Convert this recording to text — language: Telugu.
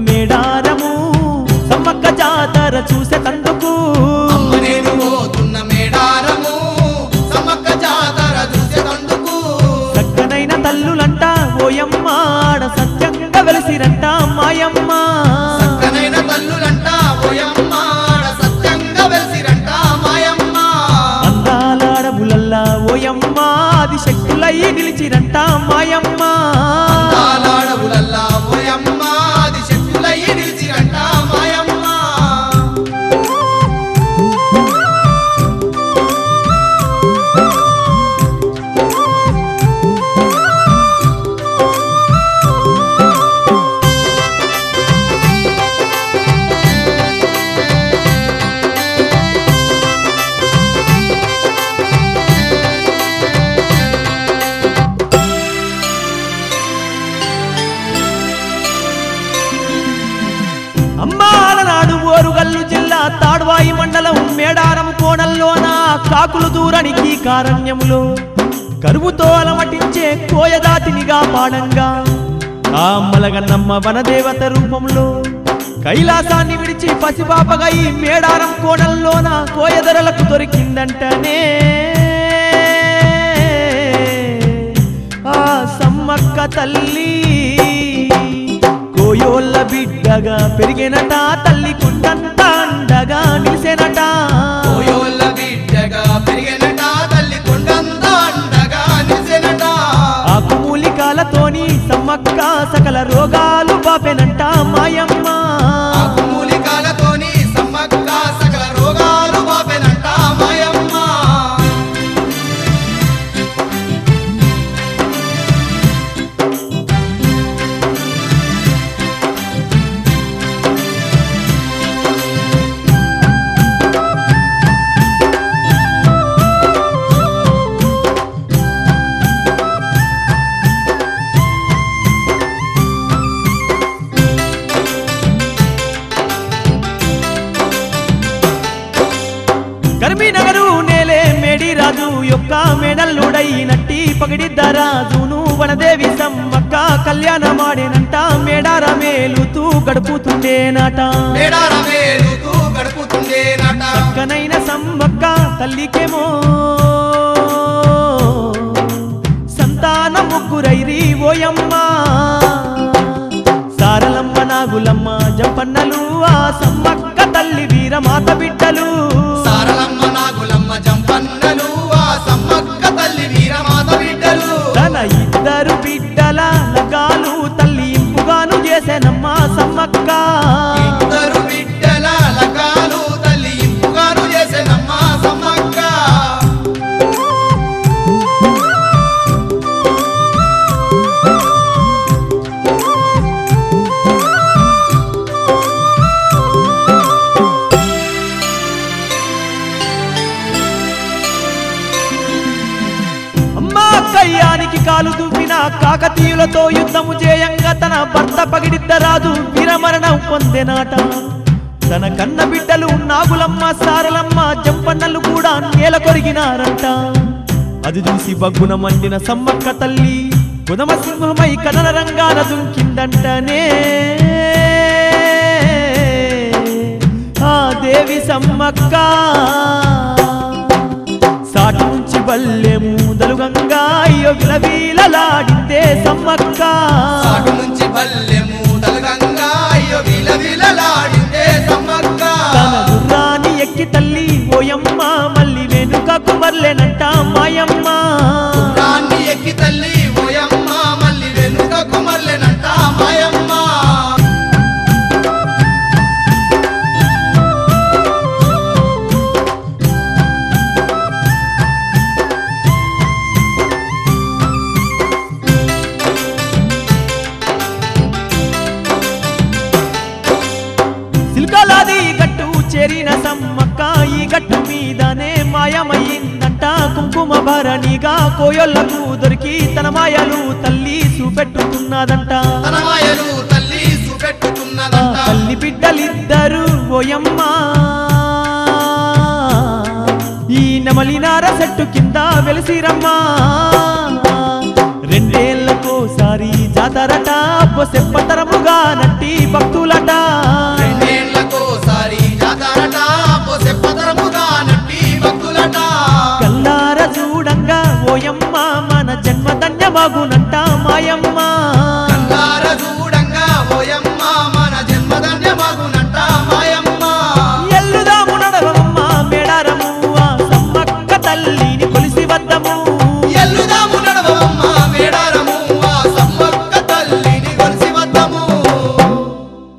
మేడారము సమ్మక్క జాతర చూసే తందుకు అమ్మ నేను పోతున్న మేడారము సమ్మక్క జాతర చూసేటందుకు చక్కనైన తల్లులంట ఓయమ్మ ఆడ సత్యంగా వెలిసిరంట మాయమ్మ చక్కనైన తల్లులంట ఓయమ్మ ఆడ సత్యంగా వెలిసిరంట మాయమ్మ అందాల అడవులల్లా ఓయమ్మ ఆది శక్తులై నిలిచిరంట మాయమ్మ తాళాడవులల్లా ఓయమ్మ అది శక్తులయ్యి నిలిచిరంట మాయమ్మ అమ్మాల నాడు ఓరుగల్లు జిల్లా తాడ్వాయి మండలం మేడారం కోణంలోన కాకులు దూరనికి కారణ్యములో కరువుతో అలమటించే కోయదాతినిగా పాడంగా ఆ మలగన్నమ్మ వనదేవత రూపంలో కైలాసాన్ని విడిచి పసిపాపగా ఈ మేడారం కోణంలోన కోయదొరలకు దొరికిందంటనే ఆ సమ్మక్క తల్లి కోయోళ్ళ బిడ్డగా పెరిగినట తల్లి కుండంత అండగా నిలిసెనట ఓయోళ్ళ బిడ్డగా పెరిగినట తల్లి కొండంత అండగా నిలిచెనట ఆకుమూలికాలతోని సమ్మక్క సకల రోగాలు బాపెనంట మాయమ్మ ఆకుమూలికాలతోని సమ్మక్క సకల రోగాలు బాపెనంట మాయమ్మ కర్మీనగరు నేలే మేడి రాజు యొక్క మెడల్లుడైనట్టి పగిడిద్ద రాజును వనదేవి సమ్మక్క కళ్యాణమాడేనంట మేడార మేలుతూ గడుపుతుండేనట మేడారమేలుతూ గడుపుతుండేనట చక్కనైన సమ్మక్క తల్లికేమో సంతాన ముగ్గురైరి ఓయమ్మ సారలమ్మ నాగులమ్మ జంపన్నలు ఆ సమ్మక్క తల్లి వీరమాత బిడ్డలు సారలమ్మ నాగులమ్మ జంపన్నలు ఆ సమ్మక్క తల్లి వీరమాత బిడ్డలు తన ఇద్దరు బిడ్డల లగాలు తల్లి ఇంపుగాను చేసేనమ్మ సమ్మక్క ఇద్దరు బిడ్డల లగాలు తల్లి ఇంపుగాను చేసెనమ్మ సమ్మక్క అమ్మా కయ్యానికి కాలు దువ్విన కాకతీయులతో యుద్ధము చేయంగా తన భర్త పగిడిద్దరాదు వీరమరణం పొందెనాట తన కన్న బిడ్డలు నాగులమ్మ సారలమ్మ జంపన్నలు కూడా నేల కొరిగినారంట అది చూసి బగ్గున మండిన సమ్మక్క తల్లి కుదమ సింహమై కథన రంగాన దుంకిందంటనే ఆ దేవి సమ్మక్క సాటి నుంచి బల్లెము దలుగంగా అయ్యో విలవీలలాడిందే సమ్మక్క సాటు నుంచి బల్లెము తలగంగా అయ్యో విల విలలాడిందే సమ్మక్క తన గుర్రాన్ని ఎక్కి తల్లి ఓయమ్మ మళ్ళీ వెనుకకు మర్లెనంట మాయమ్మ రాన్ని ఎక్కి తల్లి ఓయమ్మ మళ్ళీ వెనుకకు మల్లెనంట మాయమ్మ సిల్కలాది గట్టు చేరిన సమ్మక్క ఈ గట్టు మీదనే మాయమయ్యిందంట కుంకుమ భరణిగా కోయొల్లకు దొరికి తన మాయలు తల్లి చూపెట్టుకున్నదంట తన మాయలు తల్లి ఆ చూపెట్టుతున్నదంట తల్లి బిడ్డలిద్దరు ఓయమ్మ ఈ నెమలినార చెట్టు కింద వెలిసిరమ్మా రెండేళ్లకోసారి జాతరట సెప్పతరముగా నట్టి భక్తులట రెండేళ్లకోసారి జాతరట చెప్పతరముగా నట్టి భక్తులట కల్లార చూడంగా ఓయమ్మ మన జన్మ ధన్యమగునంట